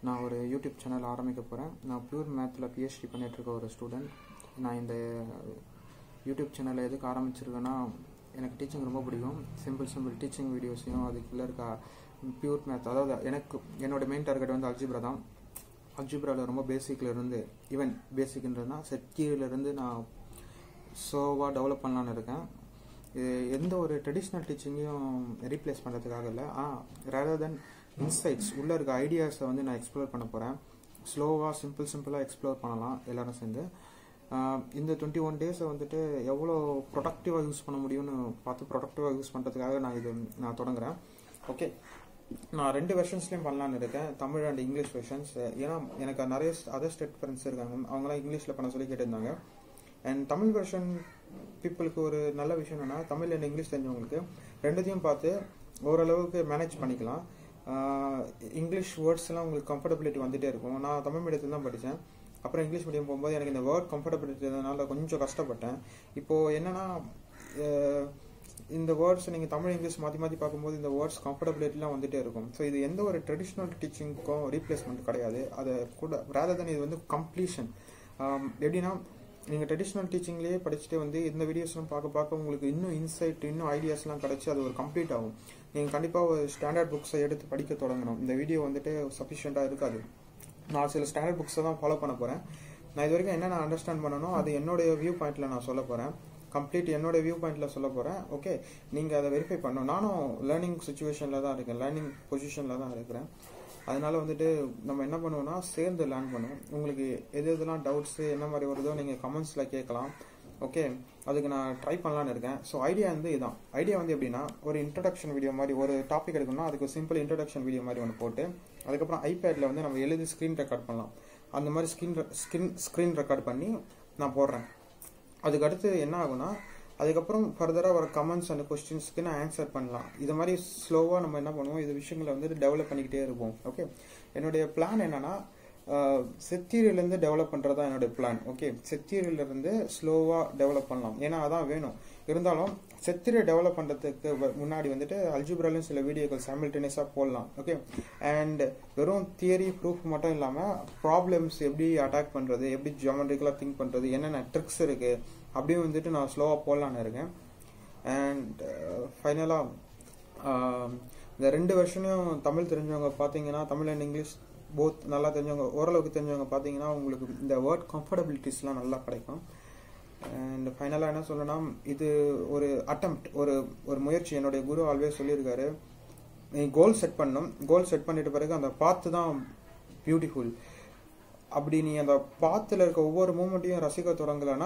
நான் ஒரு YouTube channel ஆரம்பிக்க போகிறேன் நான் பியூர் மேத்தில் பிஹெச்டி பண்ணிகிட்ருக்க ஒரு ஸ்டூடெண்ட் நான் இந்த யூடியூப் சேனலை எதுக்கு ஆரம்பிச்சிருக்கேன்னா எனக்கு டீச்சிங் ரொம்ப பிடிக்கும் சிம்பிள் சிம்பிள் டீச்சிங் வீடியோஸையும் அதுக்குள்ளே இருக்க பியூர் மேத் அதாவது எனக்கு என்னோட மெயின் டார்கெட் வந்து அல்ஜிப்ரா தான் அல்ஜிப்ராவில் ரொம்ப பேசிக்ல இருந்து ஈவன் பேசிக்ன்றதுனா செட்கீரிலேருந்து நான் சோவாக டெவலப் பண்ணலான்னு இருக்கேன் இது எந்த ஒரு ட்ரெடிஷ்னல் டீச்சிங்கையும் ரீப்ளேஸ் பண்ணுறதுக்காக இல்லை ஆ ரேதர் தென் இன்சைட்ஸ் உள்ளே இருக்க ஐடியாஸை வந்து நான் எக்ஸ்ப்ளோர் பண்ண போகிறேன் ஸ்லோவாக சிம்பிள் சிம்பிளாக எக்ஸ்ப்ளோர் பண்ணலாம் எல்லாரும் சேர்ந்து இந்த டுவெண்ட்டி ஒன் டேஸை வந்துட்டு எவ்வளோ ப்ரொடக்டிவாக யூஸ் பண்ண முடியும்னு பார்த்து ப்ரொடக்டிவாக யூஸ் பண்ணுறதுக்காக நான் இது நான் தொடங்குறேன் ஓகே நான் ரெண்டு வெர்ஷன்ஸ்லேயும் பண்ணலான்னு இருக்கேன் தமிழ் அண்ட் இங்கிலீஷ் வெர்ஷன்ஸ் ஏன்னா எனக்கு நிறைய அதர் ஸ்டேட் ஃப்ரெண்ட்ஸ் இருக்காங்க அவங்களாம் இங்கிலீஷில் பண்ண சொல்லி கேட்டிருந்தாங்க அண்ட் தமிழ் வெர்ஷன் பீப்புளுக்கு ஒரு நல்ல விஷயம் என்னன்னா தமிழ் அண்ட் இங்கிலீஷ் தெரிஞ்சவங்களுக்கு ரெண்டுத்தையும் பார்த்து ஓரளவுக்கு மேனேஜ் பண்ணிக்கலாம் இங்கிலீஷ் வேர்ட்ஸ்லாம் உங்களுக்கு கம்ஃபர்டபிலிட்டி வந்துட்டே இருக்கும் நான் தமிழ் மீடியத்தில் தான் படித்தேன் அப்புறம் இங்கிலீஷ் மீடியம் போகும்போது எனக்கு இந்த வேர்ட் கம்ஃபர்டபிலிட்டி இருந்ததுனால கொஞ்சம் கஷ்டப்பட்டேன் இப்போது என்னென்னா இந்த வேர்ட்ஸ் நீங்கள் தமிழ் இங்கிலீஷ் மாற்றி மாற்றி பார்க்கும்போது இந்த வேர்ட்ஸ் கம்ஃபர்டபிலிட்டிலாம் வந்துட்டே இருக்கும் ஸோ இது எந்த ஒரு ட்ரெடிஷ்னல் டீச்சிங்க்கும் ரீப்ளேஸ்மெண்ட் கிடையாது அதை கூட ரேதர் தன் இது வந்து கம்ப்ளீஷன் எப்படின்னா நீங்கள் ட்ரெடிஷ்னல் டீச்சிங்லேயே படிச்சுட்டு வந்து இந்த வீடியோஸ்லாம் பார்க்க பார்க்க உங்களுக்கு இன்னும் இன்சைட் இன்னும் ஐடியாஸ்லாம் கிடச்சி அது ஒரு கம்ப்ளீட் ஆகும் நீங்கள் கண்டிப்பாக ஒரு ஸ்டாண்டர்ட் புக்ஸை எடுத்து படிக்க தொடங்கணும் இந்த வீடியோ வந்துட்டு சஃபிஷியண்ட்டாக இருக்காது நான் சில ஸ்டாண்டர்ட் புக்ஸை தான் ஃபாலோ பண்ண போகிறேன் நான் இது வரைக்கும் என்ன நான் அண்டர்ஸ்டாண்ட் பண்ணணும் அது என்னுடைய வியூ பாயிண்ட்டில் நான் சொல்ல போகிறேன் கம்ப்ளீட் என்னோட வியூ பாயிண்ட்டில் சொல்ல போகிறேன் ஓகே நீங்கள் அதை வெரிஃபை பண்ணணும் நானும் லேர்னிங் சுச்சுவேஷனில் தான் இருக்கேன் லேர்னிங் பொசிஷனில் தான் இருக்கிறேன் அதனால வந்துட்டு நம்ம என்ன பண்ணுவோம்னா சேர்ந்து லேர்ன் பண்ணுவோம் உங்களுக்கு எது எதெல்லாம் டவுட்ஸு என்ன மாதிரி வருதோ நீங்கள் கமெண்ட்ஸில் கேட்கலாம் ஓகே அதுக்கு நான் ட்ரை பண்ணலான்னு இருக்கேன் ஸோ ஐடியா வந்து இதுதான் ஐடியா வந்து எப்படின்னா ஒரு இன்ட்ரடக்ஷன் வீடியோ மாதிரி ஒரு டாபிக் எடுக்கணும்னா அதுக்கு ஒரு சிம்பிள் இன்ட்ரடக்ஷன் வீடியோ மாதிரி ஒன்று போட்டு அதுக்கப்புறம் ஐபேடில் வந்து நம்ம எழுதி ஸ்க்ரீன் ரெக்கார்ட் பண்ணலாம் அந்த மாதிரி ஸ்க்ரீன் ஸ்க்ரீன் ஸ்க்ரீன் ரெக்கார்ட் பண்ணி நான் போடுறேன் அதுக்கு அடுத்து என்ன ஆகும்னா அதுக்கப்புறம் ஃபர்தராக வர கமெண்ட்ஸ் அண்ட் கொஸ்டின்ஸ்க்கு நான் ஆன்சர் பண்ணலாம் இது மாதிரி ஸ்லோவாக நம்ம என்ன பண்ணுவோம் இது விஷயங்களை வந்து டெவலப் பண்ணிக்கிட்டே இருப்போம் ஓகே என்னுடைய பிளான் என்னன்னா செத்தீரியலேருந்து டெவலப் பண்ணுறது தான் என்னுடைய பிளான் ஓகே செத்தீரியலேருந்து ஸ்லோவாக டெவலப் பண்ணலாம் ஏன்னா அதான் வேணும் இருந்தாலும் செத்தீரியை டெவலப் பண்ணுறதுக்கு முன்னாடி வந்துட்டு அல்ஜிப்ராலையும் சில வீடியோக்கள் சைமில்டேனியஸாக போடலாம் ஓகே அண்ட் வெறும் தியரி ப்ரூஃப் மட்டும் இல்லாமல் ப்ராப்ளம்ஸ் எப்படி அட்டாக் பண்ணுறது எப்படி ஜியோமெட்ரிக்கலாக திங்க் பண்ணுறது என்னென்ன ட்ரிக்ஸ் இருக்குது அப்படியும் வந்துட்டு நான் ஸ்லோவாக போடலான்னு இருக்கேன் அண்ட் ஃபைனலாக இந்த ரெண்டு வருஷனையும் தமிழ் தெரிஞ்சவங்க பார்த்தீங்கன்னா தமிழ் அண்ட் இங்கிலீஷ் போத் நல்லா தெரிஞ்சவங்க ஓரளவுக்கு தெரிஞ்சவங்க பார்த்தீங்கன்னா உங்களுக்கு இந்த வேர்ட் கம்ஃபர்டபிலிட்டிஸ்லாம் நல்லா கிடைக்கும் அண்ட் ஃபைனலாக என்ன சொல்லணும்னா இது ஒரு அட்டம்ப்ட் ஒரு ஒரு முயற்சி என்னுடைய குரு ஆல்வேஸ் சொல்லியிருக்காரு நீ கோல் செட் பண்ணணும் கோல் செட் பண்ணிட்ட பிறகு அந்த பாத்து தான் பியூட்டிஃபுல் அப்படி நீ அந்த பாத்தில் இருக்க ஒவ்வொரு மூமெண்ட்டையும் ரசிக்க தொடங்கலைன்னா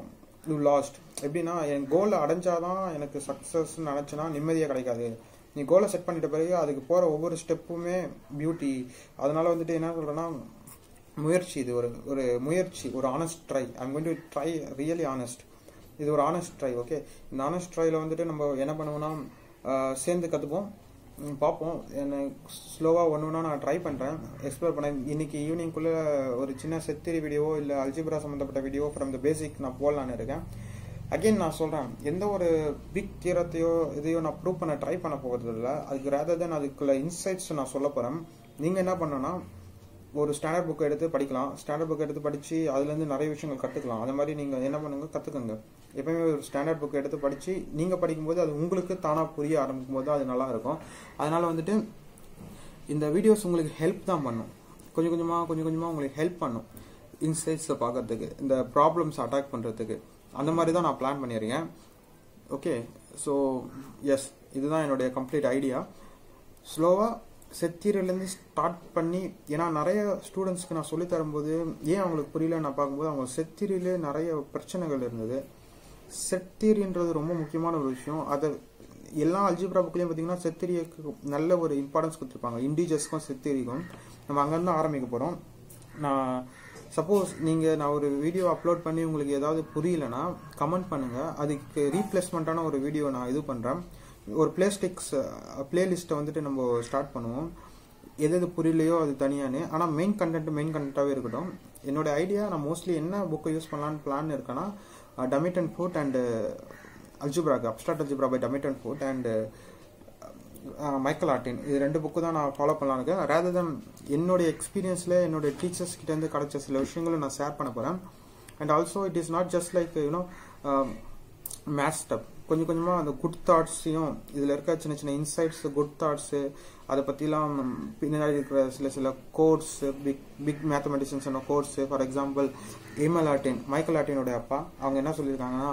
யூ லாஸ்ட் எப்படின்னா என் கோலை அடைஞ்சாதான் எனக்கு சக்ஸஸ் நினச்சினா நிம்மதியாக கிடைக்காது நீ கோலை செட் பண்ணிட்ட பிறகு அதுக்கு போகிற ஒவ்வொரு ஸ்டெப்புமே பியூட்டி அதனால வந்துட்டு என்ன சொல்கிறேன்னா முயற்சி இது ஒரு ஒரு முயற்சி ஒரு honest try I'm going to try really honest இது ஒரு ஆனஸ்ட் ட்ரை ஓகே இந்த ஆனஸ்ட் ட்ரையில் வந்துட்டு நம்ம என்ன பண்ணுவோம்னா சேர்ந்து கற்றுப்போம் பார்ப்போம் என்ன ஸ்லோவாக ஒன்று ஒன்றா நான் ட்ரை பண்ணுறேன் எக்ஸ்ப்ளோர் பண்ணேன் இன்னைக்கு ஈவினிங்குள்ளே ஒரு சின்ன செத்திரி வீடியோ இல்லை அல்ஜிப்ரா சம்மந்தப்பட்ட வீடியோ ஃப்ரம் த பேசிக் நான் போடலான்னு இருக்கேன் அகெயின் நான் சொல்கிறேன் எந்த ஒரு பிக் தீரத்தையோ இதையோ நான் ப்ரூவ் பண்ண ட்ரை பண்ண போகிறது இல்லை அதுக்கு ரேதர் தென் அதுக்குள்ள இன்சைட்ஸ் நான் சொல்ல போகிறேன் நீங்கள் என்ன பண்ணணும்னா ஒரு ஸ்டாண்டர்ட் புக் எடுத்து படிக்கலாம் ஸ்டாண்டர்ட் புக் எடுத்து படித்து அதுலேருந்து நிறைய விஷயங்கள் கற்றுக்கலாம் அது மாதிரி நீங்கள் என்ன பண்ணுங்க கற்றுக்கோங்க எப்பயுமே ஒரு ஸ்டாண்டர்ட் புக் எடுத்து படித்து நீங்கள் படிக்கும்போது அது உங்களுக்கு தானாக புரிய ஆரம்பிக்கும் போது அது நல்லா இருக்கும் அதனால் வந்துட்டு இந்த வீடியோஸ் உங்களுக்கு ஹெல்ப் தான் பண்ணும் கொஞ்சம் கொஞ்சமாக கொஞ்சம் கொஞ்சமாக உங்களுக்கு ஹெல்ப் பண்ணும் இன்சைட்ஸை பார்க்கறதுக்கு இந்த ப்ராப்ளம்ஸ் அட்டாக் பண்ணுறதுக்கு அந்த மாதிரி தான் நான் பிளான் பண்ணியிருக்கேன் ஓகே ஸோ எஸ் இதுதான் என்னுடைய கம்ப்ளீட் ஐடியா ஸ்லோவாக செத்தீரிலேருந்து ஸ்டார்ட் பண்ணி ஏன்னா நிறைய ஸ்டூடெண்ட்ஸ்க்கு நான் சொல்லி தரும்போது ஏன் அவங்களுக்கு புரியல நான் பார்க்கும்போது அவங்க செத்தீரியிலே நிறைய பிரச்சனைகள் இருந்தது செத்தீரின்றது ரொம்ப முக்கியமான ஒரு விஷயம் அதை எல்லா அல்ஜிப்ரா புக்லையும் பார்த்தீங்கன்னா செத்திரிக்கு நல்ல ஒரு இம்பார்ட்டன்ஸ் கொடுத்துருப்பாங்க இண்டிஜஸ்க்கும் செத்திரிக்கும் நம்ம அங்கேருந்து ஆரம்பிக்க போகிறோம் நான் சப்போஸ் நீங்கள் நான் ஒரு வீடியோ அப்லோட் பண்ணி உங்களுக்கு ஏதாவது புரியலன்னா கமெண்ட் பண்ணுங்கள் அதுக்கு ரீப்ளேஸ்மெண்ட்டான ஒரு வீடியோ நான் இது பண்ணுறேன் ஒரு பிளேஸ்டிக்ஸ் பிளேலிஸ்ட்டை வந்துட்டு நம்ம ஸ்டார்ட் பண்ணுவோம் எது எது புரியலையோ அது தனியானு ஆனால் மெயின் கண்டென்ட் மெயின் கண்டென்ட்டாகவே இருக்கட்டும் என்னோட ஐடியா நான் மோஸ்ட்லி என்ன புக்கை யூஸ் பண்ணலான்னு பிளான் இருக்கேன்னா டமிட் அண்ட் ஃபுட் அண்டு அல்ஜிப்ராக்கு abstract algebra by Dummit and Foote and Michael Artin இது ரெண்டு புக்கு தான் நான் ஃபாலோ பண்ணலான்னு இருக்கேன் ரேதர் தன் என்னுடைய எக்ஸ்பீரியன்ஸில் என்னுடைய டீச்சர்ஸ் கிட்டேருந்து கிடைச்ச சில விஷயங்களும் நான் ஷேர் பண்ண போகிறேன் and also it is not just like you know mashup கொஞ்சம் கொஞ்சமாக அந்த குட் தாட்ஸையும் இதில் இருக்க சின்ன சின்ன இன்சைட்ஸ் குட் தாட்ஸு அதை பற்றிலாம் பின்னாடி இருக்கிற சில சில quotes big big mathematicians quotes for example ML Artin Michael ஆர்டினோட அப்பா அவங்க என்ன சொல்லியிருக்காங்கன்னா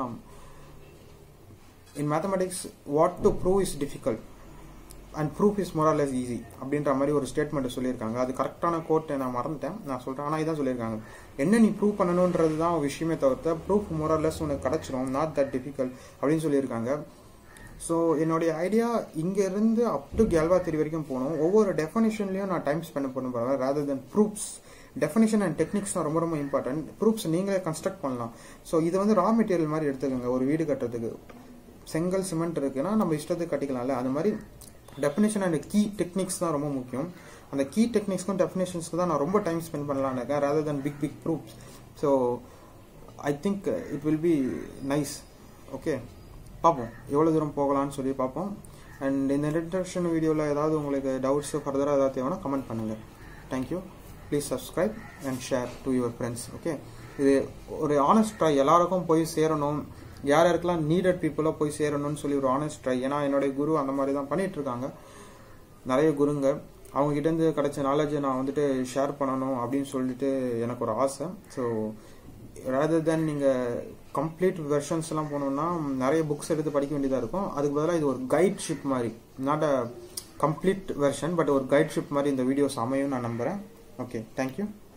in mathematics what to prove is difficult and proof is more or less easy அப்படின்ற மாதிரி ஒரு ஸ்டேட்மெண்ட் சொல்லியிருக்காங்க அது கரெக்டான கோர்ட்டை நான் மறந்துட்டேன் நான் சொல்கிறேன் ஆனால் இதான் சொல்லியிருக்காங்க என்ன நீ ப்ரூவ் பண்ணணுன்றது தான் விஷயமே தவிர்த்த ப்ரூஃப் மோரலஸ் உனக்கு கிடச்சிரும் நாட் தட் டிஃபிகல்ட் அப்படின்னு சொல்லியிருக்காங்க ஸோ என்னுடைய ஐடியா இங்கேருந்து அப் டு கேல்வா தெரி வரைக்கும் போகணும் ஒவ்வொரு டெஃபனிஷன்லையும் நான் டைம் ஸ்பெண்ட் பண்ண போகிறேன் rather than proofs definition and techniques தான் ரொம்ப ரொம்ப இம்பார்ட்டன்ட் ப்ரூஃப்ஸ் நீங்களே கன்ஸ்ட்ரக்ட் பண்ணலாம் ஸோ இது வந்து ரா மெட்டீரியல் மாதிரி எடுத்துக்கோங்க ஒரு வீடு கட்டுறதுக்கு செங்கல் சிமெண்ட் இருக்குன்னா நம்ம இஷ்டத்துக்கு கட்டிக்கலாம்ல அது மாதிரி டெஃபினேஷன் அண்ட் கீ டெக்னிக்ஸ் தான் ரொம்ப முக்கியம் அந்த கீ டெக்னிக்ஸ்க்கும் டெஃபினேஷன்ஸ்க்கு தான் நான் ரொம்ப டைம் ஸ்பெண்ட் பண்ணலான்னு இருக்கேன் rather than big big proofs so I think it will be nice okay பார்ப்போம் எவ்வளோ தூரம் போகலான்னு சொல்லி பார்ப்போம் அண்ட் இந்த இன்ட்ரடக்ஷன் வீடியோவில் ஏதாவது உங்களுக்கு டவுட்ஸ் ஃபர்தராக ஏதாவது தேவைன்னா கமெண்ட் பண்ணுங்கள் thank you please subscribe and share to your friends okay இது ஒரு ஆனஸ்ட் ட்ரை எல்லாருக்கும் போய் சேரணும் யார் யாருக்கெல்லாம் நீடட் பீப்புளாக போய் சேரணும்னு சொல்லி ஒரு ஆனஸ்ட் ட்ரை ஏன்னா என்னுடைய குரு அந்த மாதிரி தான் பண்ணிட்டு இருக்காங்க நிறைய குருங்க அவங்க கிட்டேருந்து கிடைச்ச நாலேஜை நான் வந்துட்டு ஷேர் பண்ணணும் அப்படின்னு சொல்லிட்டு எனக்கு ஒரு ஆசை ஸோ ரேதர் தென் நீங்கள் கம்ப்ளீட் வெர்ஷன்ஸ் எல்லாம் போனோம்னா நிறைய புக்ஸ் எடுத்து படிக்க வேண்டியதாக இருக்கும் அதுக்கு பதிலாக இது ஒரு கைட் ஷிப் மாதிரி not a complete version but ஒரு கைட் ஷிப் மாதிரி இந்த வீடியோஸ் அமையும் நான் நம்புகிறேன் ஓகே தேங்க்யூ